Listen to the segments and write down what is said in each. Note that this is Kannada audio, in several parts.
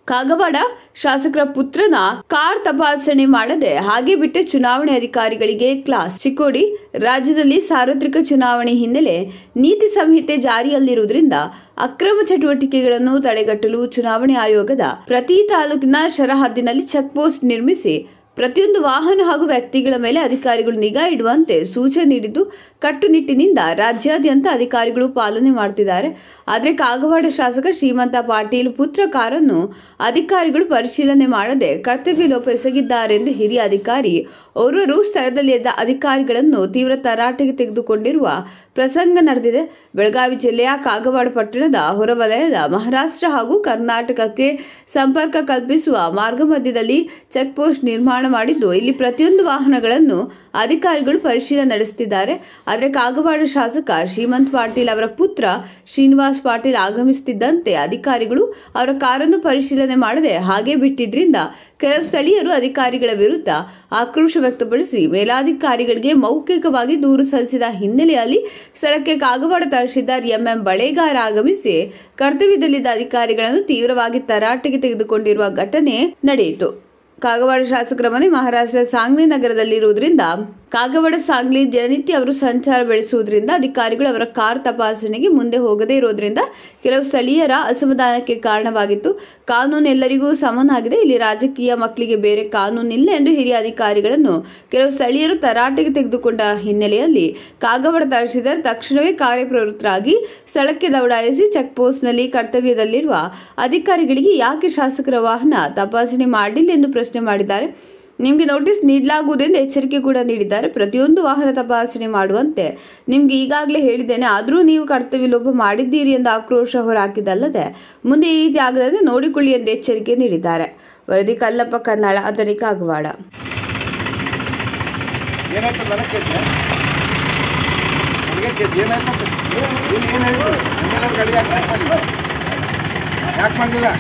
ಕಾಗವಾಡ ಶಾಸಕರ ಪುತ್ರನ ಕಾರ್ ತಪಾಸಣೆ ಮಾಡದೆ ಹಾಗೆ ಬಿಟ್ಟೆ ಚುನಾವಣೆ ಅಧಿಕಾರಿಗಳಿಗೆ ಕ್ಲಾಸ್ ಚಿಕ್ಕೋಡಿ ರಾಜ್ಯದಲ್ಲಿ ಸಾರ್ವತ್ರಿಕ ಚುನಾವಣೆ ಹಿನ್ನೆಲೆ ನೀತಿ ಸಂಹಿತೆ ಜಾರಿಯಲ್ಲಿರುವುದರಿಂದ ಅಕ್ರಮ ಚಟುವಟಿಕೆಗಳನ್ನು ತಡೆಗಟ್ಟಲು ಚುನಾವಣೆ ಆಯೋಗದ ಪ್ರತಿ ತಾಲೂಕಿನ ಶರಹದ್ದಿನಲ್ಲಿ ಚೆಕ್ ಪೋಸ್ಟ್ ನಿರ್ಮಿಸಿ ಪ್ರತಿಯೊಂದು ವಾಹನ ಹಾಗೂ ವ್ಯಕ್ತಿಗಳ ಮೇಲೆ ಅಧಿಕಾರಿಗಳು ನಿಗಾ ಇಡುವಂತೆ ಸೂಚನೆ ನೀಡಿದ್ದು ಕಟ್ಟುನಿಟ್ಟಿನಿಂದ ರಾಜ್ಯಾದ್ಯಂತ ಅಧಿಕಾರಿಗಳು ಪಾಲನೆ ಮಾಡುತ್ತಿದ್ದಾರೆ ಆದರೆ ಕಾಗವಾಡ ಶಾಸಕ ಶ್ರೀಮಂತ ಪಾಟೀಲ್ ಪುತ್ರ ಕಾರನ್ನು ಅಧಿಕಾರಿಗಳು ಪರಿಶೀಲನೆ ಮಾಡದೆ ಕರ್ತವ್ಯ ಲೋಪ ಎಸಗಿದ್ದಾರೆಂದು ಹಿರಿಯ ಅಧಿಕಾರಿ ಓರ್ವರು ಸ್ಥಳದಲ್ಲಿ ಎದ್ದ ಅಧಿಕಾರಿಗಳನ್ನು ತೀವ್ರ ತರಾಟೆಗೆ ತೆಗೆದುಕೊಂಡಿರುವ ಪ್ರಸಂಗ ನಡೆದಿದೆ ಬೆಳಗಾವಿ ಜಿಲ್ಲೆಯ ಕಾಗವಾಡ ಪಟ್ಟಣದ ಹೊರವಲಯದ ಮಹಾರಾಷ್ಟ್ರ ಹಾಗೂ ಕರ್ನಾಟಕಕ್ಕೆ ಸಂಪರ್ಕ ಕಲ್ಪಿಸುವ ಮಾರ್ಗ ಮಧ್ಯದಲ್ಲಿ ಚೆಕ್ ಪೋಸ್ಟ್ ನಿರ್ಮಾಣ ಮಾಡಿದ್ದು ಇಲ್ಲಿ ಪ್ರತಿಯೊಂದು ವಾಹನಗಳನ್ನು ಅಧಿಕಾರಿಗಳು ಪರಿಶೀಲನೆ ನಡೆಸುತ್ತಿದ್ದಾರೆ ಆದರೆ ಕಾಗವಾಡ ಶಾಸಕ ಶ್ರೀಮಂತ್ ಪಾಟೀಲ್ ಅವರ ಪುತ್ರ ಶ್ರೀನಿವಾಸ್ ಪಾಟೀಲ್ ಆಗಮಿಸುತ್ತಿದ್ದಂತೆ ಅಧಿಕಾರಿಗಳು ಅವರ ಕಾರನ್ನು ಪರಿಶೀಲನೆ ಮಾಡದೆ ಹಾಗೆ ಬಿಟ್ಟಿದ್ರಿಂದ ಕೆಲವು ಸ್ಥಳೀಯರು ಅಧಿಕಾರಿಗಳ ವಿರುದ್ಧ ಆಕ್ರೋಶ ವ್ಯಕ್ತಪಡಿಸಿ ಮೇಲಾಧಿಕಾರಿಗಳಿಗೆ ಮೌಖಿಕವಾಗಿ ದೂರು ಸಲ್ಲಿಸಿದ ಹಿನ್ನೆಲೆಯಲ್ಲಿ ಸ್ಥಳಕ್ಕೆ ಕಾಗವಾಡ ತಹಶೀಲ್ದಾರ್ ಎಂಎಂ ಬಳೇಗಾರ ಆಗಮಿಸಿ ಕರ್ತವ್ಯದಲ್ಲಿದ್ದ ಅಧಿಕಾರಿಗಳನ್ನು ತೀವ್ರವಾಗಿ ತರಾಟೆಗೆ ತೆಗೆದುಕೊಂಡಿರುವ ಘಟನೆ ನಡೆಯಿತು ಕಾಗವಾಡ ಶಾಸಕರ ಮನೆ ಮಹಾರಾಷ್ಟ್ರ ಸಾಂಗ್ಲಿ ನಗರದಲ್ಲಿರುವುದರಿಂದ ಕಾಗವಾಡ ಸಾಂಗ್ಲಿ ದಿನನಿತ್ಯ ಅವರು ಸಂಚಾರ ಬೆಳೆಸುವುದರಿಂದ ಅಧಿಕಾರಿಗಳು ಅವರ ಕಾರ್ ತಪಾಸಣೆಗೆ ಮುಂದೆ ಹೋಗದೇ ಇರೋದ್ರಿಂದ ಕೆಲವು ಸ್ಥಳೀಯರ ಅಸಮಾಧಾನಕ್ಕೆ ಕಾರಣವಾಗಿತ್ತು ಕಾನೂನು ಎಲ್ಲರಿಗೂ ಸಮನಾಗಿದೆ ಇಲ್ಲಿ ರಾಜಕೀಯ ಮಕ್ಕಳಿಗೆ ಬೇರೆ ಕಾನೂನಿಲ್ಲ ಎಂದು ಹಿರಿಯ ಅಧಿಕಾರಿಗಳನ್ನು ಕೆಲವು ಸ್ಥಳೀಯರು ತರಾಟೆಗೆ ತೆಗೆದುಕೊಂಡ ಹಿನ್ನೆಲೆಯಲ್ಲಿ ಕಾಗವಾಡ ತಹಶೀಲ್ದಾರ್ ತಕ್ಷಣವೇ ಕಾರ್ಯಪ್ರವೃತ್ತರಾಗಿ ಸ್ಥಳಕ್ಕೆ ದೌಡಾಯಿಸಿ ಚೆಕ್ ಪೋಸ್ಟ್ನಲ್ಲಿ ಕರ್ತವ್ಯದಲ್ಲಿರುವ ಅಧಿಕಾರಿಗಳಿಗೆ ಯಾಕೆ ಶಾಸಕರ ವಾಹನ ತಪಾಸಣೆ ಮಾಡಿಲ್ಲ ಎಂದು ಪ್ರಶ್ನೆ ಮಾಡಿದ್ದಾರೆ ನಿಮಗೆ ನೋಟಿಸ್ ನೀಡಲಾಗುವುದೆಂದು ಎಚ್ಚರಿಕೆ ಕೂಡ ನೀಡಿದ್ದಾರೆ ಪ್ರತಿಯೊಂದು ವಾಹನ ತಪಾಸಣೆ ಮಾಡುವಂತೆ ನಿಮ್ಗೆ ಈಗಾಗಲೇ ಹೇಳಿದ್ದೇನೆ ಆದರೂ ನೀವು ಕರ್ತವ್ಯ ಲೋಪ ಮಾಡಿದ್ದೀರಿ ಎಂದು ಆಕ್ರೋಶ ಹೊರಹಾಕಿದ್ದಲ್ಲದೆ ಮುಂದೆ ಈ ರೀತಿ ಆಗದಂತೆ ನೋಡಿಕೊಳ್ಳಿ ಎಂದು ಎಚ್ಚರಿಕೆ ನೀಡಿದ್ದಾರೆ ವರದಿ ಕಲ್ಲಪ್ಪ ಕನ್ನಡ ಅದರಿ ಕಾಗವಾಡ ಏನಾಯ್ತು ನನಗೆ ಕೇಳಿದೆ ನನಗೆ ಕೇಳಿದೆ ಏನಾಯ್ತು ನೀನು ಏನು ಹೇಳಿದ್ರು ನಿಮ್ಮೆಲ್ಲ ಗಾಡಿ ಯಾಕೆ ಚೆಕ್ ಮಾಡಲಿಲ್ಲ ಯಾಕೆ ಮಾಡಲಿಲ್ಲ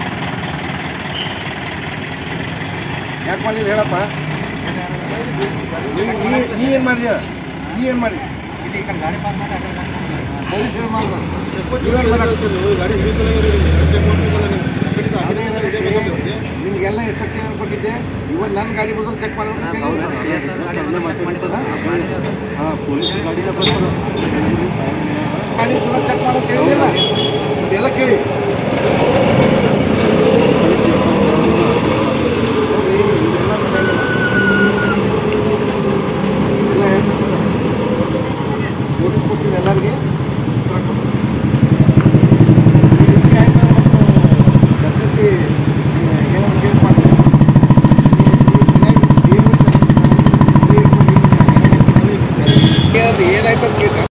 ಯಾಕೆ ಮಾಡಲಿಲ್ಲ ಹೇಳಪ್ಪ ನೀ ನೀ ನೀ ಏನು ಮಾಡಿದ್ಯ ನೀ ಏನು ಮಾಡಿ ಪೊಲೀಸ್ ಏನು ಮಾಡ್ದ? ನೀವೇನ್ ಮಾಡಕ್- ನಿಮಗೆಲ್ಲ ಇನ್ಸ್ಟ್ರಕ್ಷನ್ ಕೊಟ್ಟಿದ್ದೆ ಇವನ್ ನನ್ನ ಗಾಡಿ ಬಂದ್ರೆ ಚೆಕ್ ಮಾಡಬೇಕು ಹಾಂ ಪೊಲೀಸ್ ಗಾಡಿನ ಬರ್ತಾರೆ ಗಾಡಿ ಚೆಕ್ ಮಾಡೋಕೆ ಹೇಳಿಲ್ಲ ಮತ್ತೆ ಎದಕ್ಕೆ ಹೇಳಿ